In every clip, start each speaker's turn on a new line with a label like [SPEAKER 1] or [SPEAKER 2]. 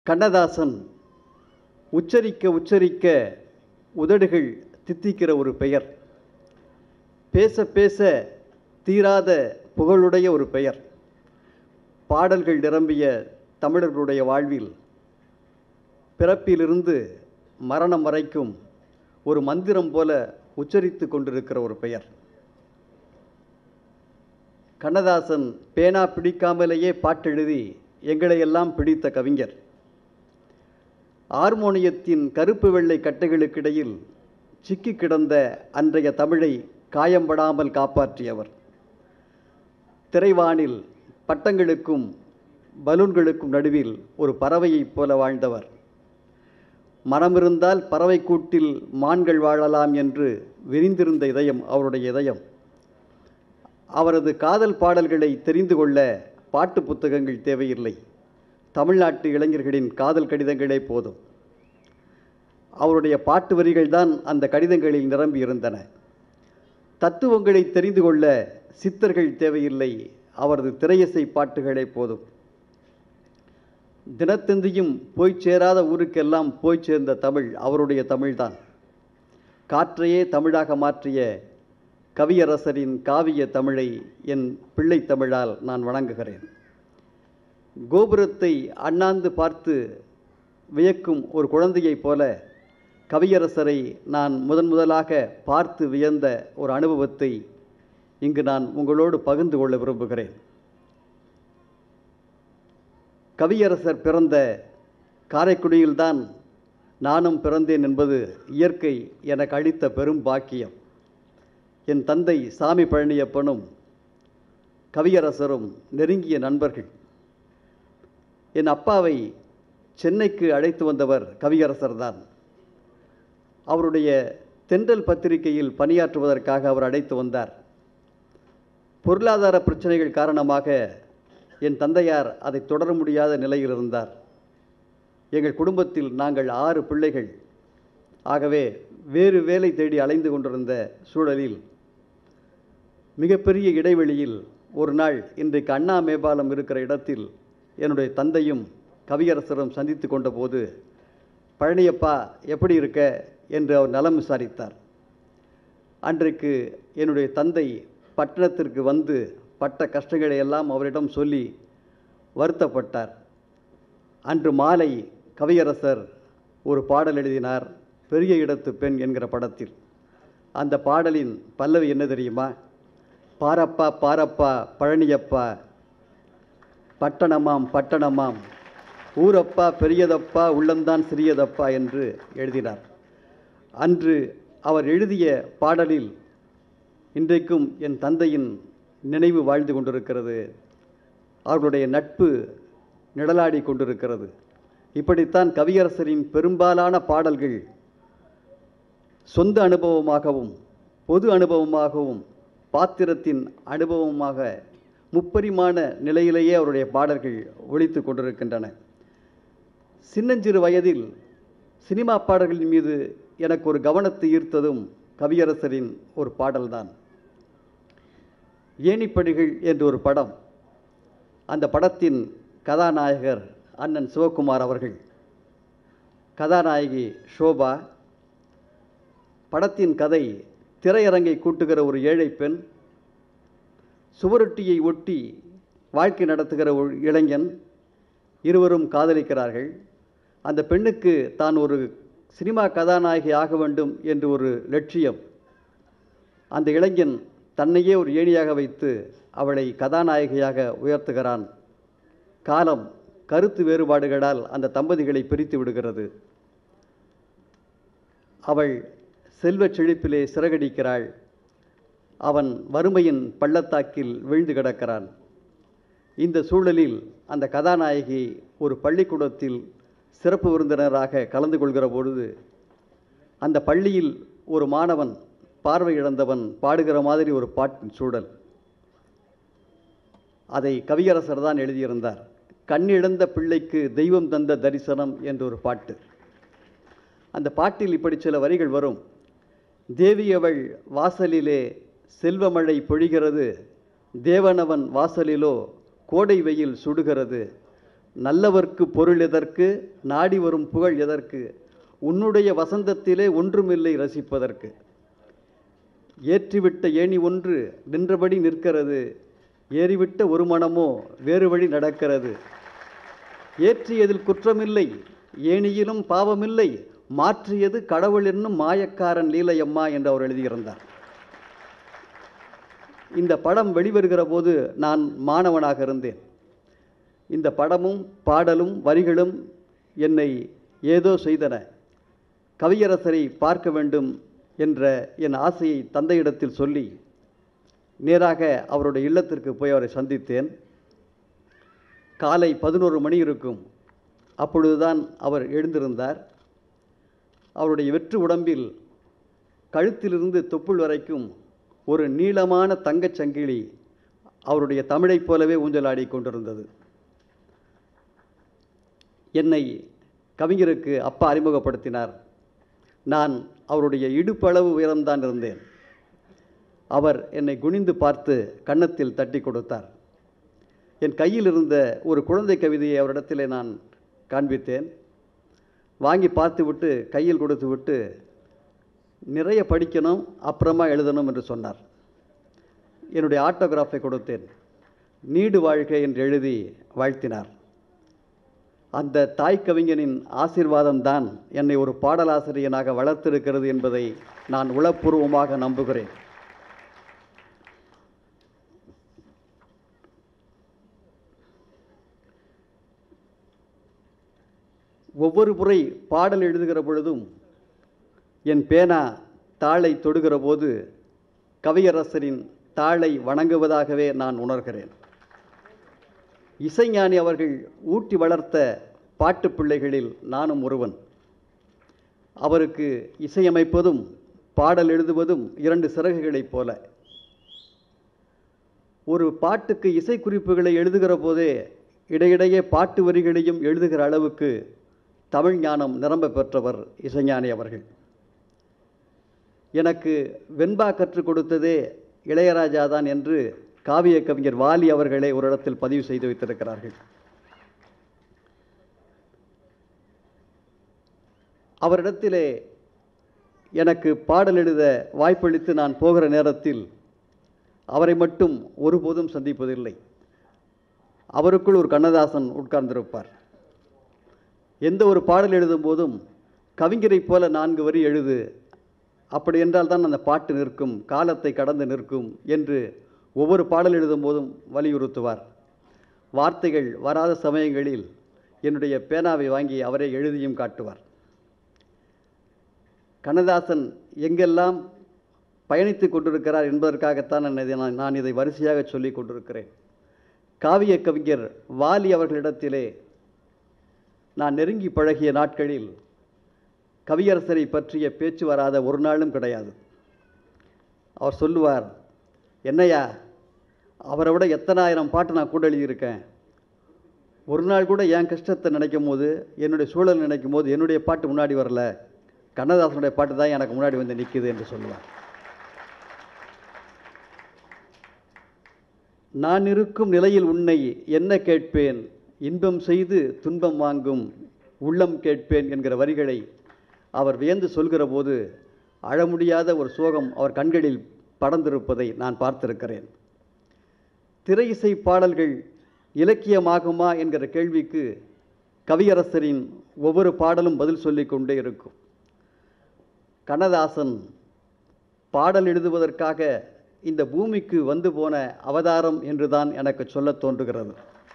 [SPEAKER 1] கண்ணதாசன் உச்சரிக்க உச்சரிக்க உதடுகள் தித்திக்கிற ஒரு பெயர் பேச பேச தீராத புகழுடைய ஒரு பெயர் பாடல்கள் நிரம்பிய தமிழர்களுடைய வாழ்வில் பிறப்பிலிருந்து மரணம் வரைக்கும் ஒரு மந்திரம் போல உச்சரித்து கொண்டிருக்கிற ஒரு பெயர் கண்ணதாசன் பேனா பிடிக்காமலேயே பாட்டெழுதி எங்களையெல்லாம் பிடித்த கவிஞர் ஹார்மோனியத்தின் கருப்பு வெள்ளை கட்டைகளுக்கிடையில் சிக்கி கிடந்த அன்றைய தமிழை காயம்படாமல் காப்பாற்றியவர் திரைவானில் பட்டங்களுக்கும் பலூன்களுக்கும் நடுவில் ஒரு பறவையைப் போல வாழ்ந்தவர் மனமிருந்தால் பறவை கூட்டில் மான்கள் வாழலாம் என்று விரிந்திருந்த இதயம் அவருடைய இதயம் அவரது காதல் பாடல்களை தெரிந்து கொள்ள பாட்டு புத்தகங்கள் தேவையில்லை தமிழ்நாட்டு இளைஞர்களின் காதல் கடிதங்களே போதும் அவருடைய பாட்டு வரிகள்தான் அந்த கடிதங்களில் நிரம்பி இருந்தன தத்துவங்களை தெரிந்து கொள்ள சித்தர்கள் தேவையில்லை அவரது திரையிசை பாட்டுகளே போதும் தினத்தந்தியும் போய் சேராத ஊருக்கெல்லாம் போய் சேர்ந்த தமிழ் அவருடைய தமிழ்தான் காற்றையே தமிழாக மாற்றிய கவியரசரின் காவிய தமிழை என் பிள்ளை தமிழால் நான் வணங்குகிறேன் கோபுரத்தை அண்ணாந்து பார்த்து வியக்கும் ஒரு குழந்தையைப் போல கவியரசரை நான் முதன் முதலாக பார்த்து வியந்த ஒரு அனுபவத்தை இங்கு நான் உங்களோடு பகிர்ந்து கொள்ள விரும்புகிறேன் கவியரசர் பிறந்த காரைக்குடியில்தான் நானும் பிறந்தேன் என்பது இயற்கை எனக்கு அளித்த பெரும் பாக்கியம் என் தந்தை சாமி பழனியப்பனும் கவியரசரும் நெருங்கிய நண்பர்கள் என் அப்பாவை சென்னைக்கு அழைத்து வந்தவர் கவியரசர் தான் அவருடைய தென்றல் பத்திரிகையில் பணியாற்றுவதற்காக அவர் அழைத்து வந்தார் பொருளாதார பிரச்சனைகள் காரணமாக என் தந்தையார் அதை தொடர முடியாத நிலையில் இருந்தார் எங்கள் குடும்பத்தில் நாங்கள் ஆறு பிள்ளைகள் ஆகவே வேறு வேலை தேடி அலைந்து கொண்டிருந்த சூழலில் மிகப்பெரிய இடைவெளியில் ஒரு நாள் இன்றைக்கு அண்ணா மேம்பாலம் இருக்கிற இடத்தில் என்னுடைய தந்தையும் கவியரசரும் சந்தித்து கொண்டபோது பழனியப்பா எப்படி இருக்க என்று அவர் நலம் விசாரித்தார் அன்றைக்கு என்னுடைய தந்தை பட்டணத்திற்கு வந்து பட்ட கஷ்டங்களை எல்லாம் அவரிடம் சொல்லி வருத்தப்பட்டார் அன்று மாலை கவியரசர் ஒரு பாடல் எழுதினார் பெரிய இடத்து பெண் என்கிற படத்தில் அந்த பாடலின் பல்லவி என்ன தெரியுமா பாரப்பா பாரப்பா பழனியப்பா பட்டணமாம் பட்டணமாம் ஊரப்பா பெரியதப்பா உள்ளம்தான் சிறியதப்பா என்று எழுதினார் அன்று அவர் எழுதிய பாடலில் இன்றைக்கும் என் தந்தையின் நினைவு வாழ்ந்து கொண்டிருக்கிறது அவர்களுடைய நட்பு நிழலாடி கொண்டிருக்கிறது இப்படித்தான் கவியரசரின் பெரும்பாலான பாடல்கள் சொந்த அனுபவமாகவும் பொது அனுபவமாகவும் பாத்திரத்தின் அனுபவமாக முப்பரிமாண நிலையிலேயே அவருடைய பாடல்கள் ஒழித்து கொண்டிருக்கின்றன சின்னஞ்சிறு வயதில் சினிமா பாடல்களின் மீது எனக்கு ஒரு கவனத்தை ஈர்த்ததும் கவியரசரின் ஒரு பாடல்தான் ஏணிப்படிகள் என்று ஒரு படம் அந்த படத்தின் கதாநாயகர் அண்ணன் சிவகுமார் அவர்கள் கதாநாயகி ஷோபா படத்தின் கதை திரையரங்கை கூட்டுகிற ஒரு ஏழை பெண் சுவரொட்டியை ஒட்டி வாழ்க்கை நடத்துகிற ஒரு இளைஞன் இருவரும் காதலிக்கிறார்கள் அந்த பெண்ணுக்கு தான் ஒரு சினிமா கதாநாயகி ஆக வேண்டும் என்று ஒரு லட்சியம் அந்த இளைஞன் தன்னையே ஒரு ஏணியாக வைத்து அவளை கதாநாயகியாக உயர்த்துகிறான் காலம் கருத்து வேறுபாடுகளால் அந்த தம்பதிகளை பிரித்து விடுகிறது அவள் செல்வச் செழிப்பிலே சிறகடிக்கிறாள் அவன் வறுமையின் பள்ளத்தாக்கில் வீழ்ந்து கிடக்கிறான் இந்த சூழலில் அந்த கதாநாயகி ஒரு பள்ளிக்கூடத்தில் சிறப்பு விருந்தினராக கலந்து கொள்கிற பொழுது அந்த பள்ளியில் ஒரு மாணவன் பார்வை இழந்தவன் பாடுகிற மாதிரி ஒரு பாட்டின் சூழல் அதை கவியரசர் தான் எழுதியிருந்தார் கண்ணிழந்த பிள்ளைக்கு தெய்வம் தந்த தரிசனம் என்ற ஒரு பாட்டு அந்த பாட்டில் இப்படி சில வரிகள் வரும் தேவியவள் வாசலிலே செல்வமழை பொழிகிறது தேவனவன் வாசலிலோ கோடை வெயில் சுடுகிறது நல்லவர்க்கு பொருள் எதற்கு நாடி வரும் புகழ் எதற்கு உன்னுடைய வசந்தத்திலே ஒன்றுமில்லை ரசிப்பதற்கு ஏற்றிவிட்ட ஏணி ஒன்று நின்றபடி நிற்கிறது ஏறிவிட்ட ஒரு மனமோ வேறு வழி நடக்கிறது ஏற்றியதில் குற்றமில்லை ஏணியிலும் பாவமில்லை மாற்றியது கடவுள் என்னும் மாயக்காரன் லீலையம்மா என்று அவர் எழுதியிருந்தார் இந்த படம் வெளிவருகிற போது நான் மாணவனாக இருந்தேன் இந்த படமும் பாடலும் வரிகளும் என்னை ஏதோ செய்தன கவியரசரை பார்க்க வேண்டும் என்ற என் ஆசையை தந்தையிடத்தில் சொல்லி நேராக அவருடைய இல்லத்திற்கு போய் அவரை சந்தித்தேன் காலை பதினோரு மணி இருக்கும் அப்பொழுதுதான் அவர் எழுந்திருந்தார் அவருடைய வெற்று உடம்பில் கழுத்திலிருந்து தொப்புள் வரைக்கும் ஒரு நீளமான தங்கச் சங்கிலி அவருடைய தமிழைப் போலவே ஊஞ்சலாடி கொண்டிருந்தது என்னை கவிஞருக்கு அப்பா அறிமுகப்படுத்தினார் நான் அவருடைய இடுப்பளவு உயரம்தான் இருந்தேன் அவர் என்னை குனிந்து பார்த்து கன்னத்தில் தட்டி கொடுத்தார் என் கையில் இருந்த ஒரு குழந்தை கவிதையை அவரிடத்திலே நான் காண்பித்தேன் வாங்கி பார்த்துவிட்டு கையில் கொடுத்து விட்டு நிறைய படிக்கணும் அப்புறமா எழுதணும் என்று சொன்னார் என்னுடைய ஆட்டோகிராஃபை கொடுத்தேன் நீடு வாழ்க என்று எழுதி வாழ்த்தினார் அந்த தாய் கவிஞனின் ஆசீர்வாதம்தான் என்னை ஒரு பாடலாசிரியனாக வளர்த்திருக்கிறது என்பதை நான் உளப்பூர்வமாக நம்புகிறேன் ஒவ்வொரு முறை பாடல் எழுதுகிற பொழுதும் என் பேனா தாளை தொடுகிற போது கவியரசரின் தாளை வணங்குவதாகவே நான் உணர்கிறேன் இசைஞானி அவர்கள் ஊட்டி வளர்த்த பாட்டு பிள்ளைகளில் நானும் ஒருவன் அவருக்கு இசையமைப்பதும் பாடல் எழுதுவதும் இரண்டு சிறகுகளைப் போல ஒரு பாட்டுக்கு இசைக்குறிப்புகளை எழுதுகிற போதே இடையிடையே பாட்டு வரிகளையும் எழுதுகிற அளவுக்கு தமிழ் ஞானம் நிரம்ப பெற்றவர் இசைஞானி அவர்கள் எனக்கு வெண்பா கற்றுக் கொடுத்ததே இளையராஜா தான் என்று காவிய கவிஞர் வாலி அவர்களே ஒரு இடத்தில் பதிவு செய்து வைத்திருக்கிறார்கள் அவரிடத்திலே எனக்கு பாடல் எழுத வாய்ப்பளித்து நான் போகிற நேரத்தில் அவரை மட்டும் ஒருபோதும் சந்திப்பதில்லை அவருக்குள் ஒரு கண்ணதாசன் உட்கார்ந்திருப்பார் எந்த ஒரு பாடல் எழுதும் போதும் கவிஞரைப் போல நான்கு வரி எழுது அப்படி என்றால் தான் அந்த பாட்டு நிற்கும் காலத்தை கடந்து நிற்கும் என்று ஒவ்வொரு பாடல் எழுதும் போதும் வலியுறுத்துவார் வார்த்தைகள் வராத சமயங்களில் என்னுடைய பேனாவை வாங்கி அவரை எழுதியும் காட்டுவார் கண்ணதாசன் எங்கெல்லாம் பயணித்து கொண்டிருக்கிறார் என்பதற்காகத்தான் நான் இதை நான் நான் இதை வரிசையாக சொல்லி கொண்டிருக்கிறேன் காவிய கவிஞர் வாலி அவர்களிடத்திலே நான் நெருங்கி பழகிய நாட்களில் கவியரசரை பற்றிய பேச்சு வராத ஒரு நாளும் கிடையாது அவர் சொல்லுவார் என்னையா அவரை விட எத்தனாயிரம் பாட்டு நான் கூட எழுதியிருக்கேன் ஒரு நாள் கூட என் கஷ்டத்தை நினைக்கும் போது என்னுடைய சூழல் நினைக்கும் போது என்னுடைய பாட்டு முன்னாடி வரல கண்ணதாசனுடைய பாட்டு தான் எனக்கு முன்னாடி வந்து நிற்குது என்று சொல்லுவார் நான் இருக்கும் நிலையில் உன்னை என்ன கேட்பேன் இன்பம் செய்து துன்பம் வாங்கும் உள்ளம் கேட்பேன் என்கிற வரிகளை அவர் வியந்து சொல்கிற போது அழ முடியாத ஒரு சோகம் அவர் கண்களில் படர்ந்திருப்பதை நான் பார்த்திருக்கிறேன் திரை இசை பாடல்கள் இலக்கியமாகுமா என்கிற கேள்விக்கு கவியரசரின் ஒவ்வொரு பாடலும் பதில் சொல்லிக் கொண்டே இருக்கும் கண்ணதாசன் பாடல் எழுதுவதற்காக இந்த பூமிக்கு வந்து போன அவதாரம் என்றுதான் எனக்கு சொல்லத் தோன்றுகிறது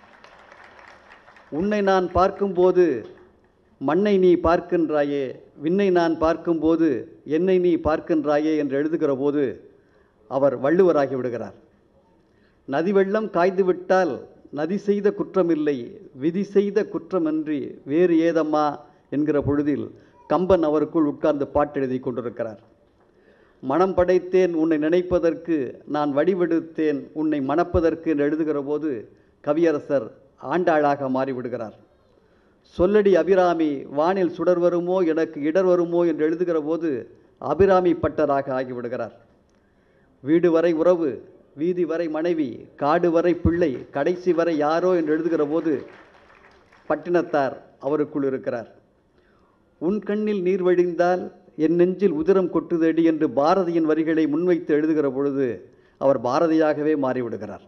[SPEAKER 1] உன்னை நான் பார்க்கும்போது மண்ணை நீ பார்க்கின்றாயே விண்ணை நான் பார்க்கும்போது என்னை நீ பார்க்கின்றாயே என்று எழுதுகிற போது அவர் வள்ளுவராகி விடுகிறார் நதி வெள்ளம் காய்ந்து விட்டால் நதி செய்த குற்றமில்லை விதி செய்த குற்றமன்றி வேறு ஏதம்மா என்கிற பொழுதில் கம்பன் அவருக்குள் உட்கார்ந்து பாட்டு எழுதி கொண்டிருக்கிறார் மனம் படைத்தேன் உன்னை நினைப்பதற்கு நான் வடிவெடுத்தேன் உன்னை மணப்பதற்கு என்று எழுதுகிற போது கவியரசர் ஆண்டாளாக மாறிவிடுகிறார் சொல்லடி அபிராமி வானில் சுடர் வருமோ எனக்கு இடர் வருமோ என்று எழுதுகிற போது அபிராமி பட்டராக ஆகிவிடுகிறார் வீடு வரை உறவு வீதி வரை மனைவி காடு வரை பிள்ளை கடைசி வரை யாரோ என்று எழுதுகிற போது பட்டினத்தார் அவருக்குள் இருக்கிறார் உன் கண்ணில் நீர் வழிந்தால் என் நெஞ்சில் உதிரம் கொட்டுதடி என்று பாரதியின் வரிகளை முன்வைத்து எழுதுகிற பொழுது அவர் பாரதியாகவே மாறிவிடுகிறார்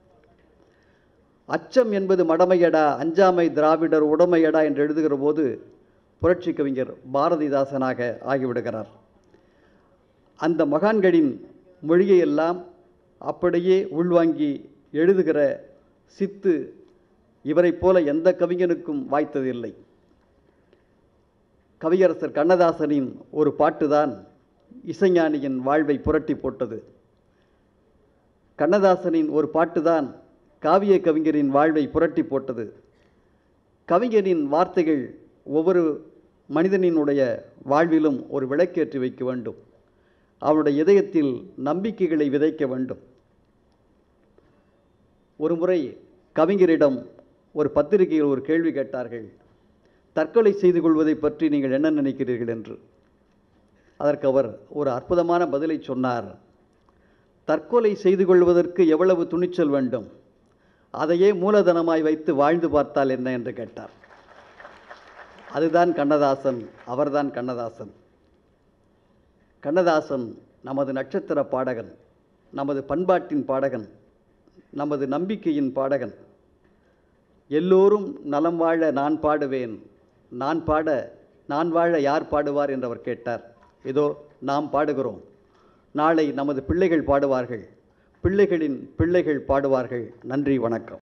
[SPEAKER 1] அச்சம் என்பது மடமையடா அஞ்சாமை திராவிடர் உடமையடா என்று எழுதுகிற போது புரட்சி கவிஞர் பாரதிதாசனாக ஆகிவிடுகிறார் அந்த மகான்களின் மொழியையெல்லாம் அப்படியே உள்வாங்கி எழுதுகிற சித்து இவரைப் போல எந்த கவிஞனுக்கும் வாய்த்ததில்லை கவியரசர் கண்ணதாசனின் ஒரு பாட்டுதான் இசைஞானியின் வாழ்வை புரட்டி போட்டது கண்ணதாசனின் ஒரு பாட்டுதான் காவிய கவிஞரின் வாழ்வை புரட்டி போட்டது கவிஞரின் வார்த்தைகள் ஒவ்வொரு மனிதனினுடைய வாழ்விலும் ஒரு விளக்கேற்றி வைக்க வேண்டும் அவருடைய இதயத்தில் நம்பிக்கைகளை விதைக்க வேண்டும் ஒரு முறை கவிஞரிடம் ஒரு பத்திரிகையில் ஒரு கேள்வி கேட்டார்கள் தற்கொலை செய்து கொள்வதை பற்றி நீங்கள் என்ன நினைக்கிறீர்கள் என்று அதற்கு அவர் ஒரு அற்புதமான பதிலை சொன்னார் தற்கொலை செய்து கொள்வதற்கு எவ்வளவு துணிச்சல் வேண்டும் அதையே மூலதனமாய் வைத்து வாழ்ந்து பார்த்தால் என்ன என்று கேட்டார் அதுதான் கண்ணதாசன் அவர்தான் கண்ணதாசன் கண்ணதாசன் நமது நட்சத்திர பாடகன் நமது பண்பாட்டின் பாடகன் நமது நம்பிக்கையின் பாடகன் எல்லோரும் நலம் வாழ நான் பாடுவேன் நான் பாட நான் வாழ யார் பாடுவார் என்று அவர் கேட்டார் இதோ நாம் பாடுகிறோம் நாளை நமது பிள்ளைகள் பாடுவார்கள் பிள்ளைகளின் பிள்ளைகள் பாடுவார்கள் நன்றி வணக்கம்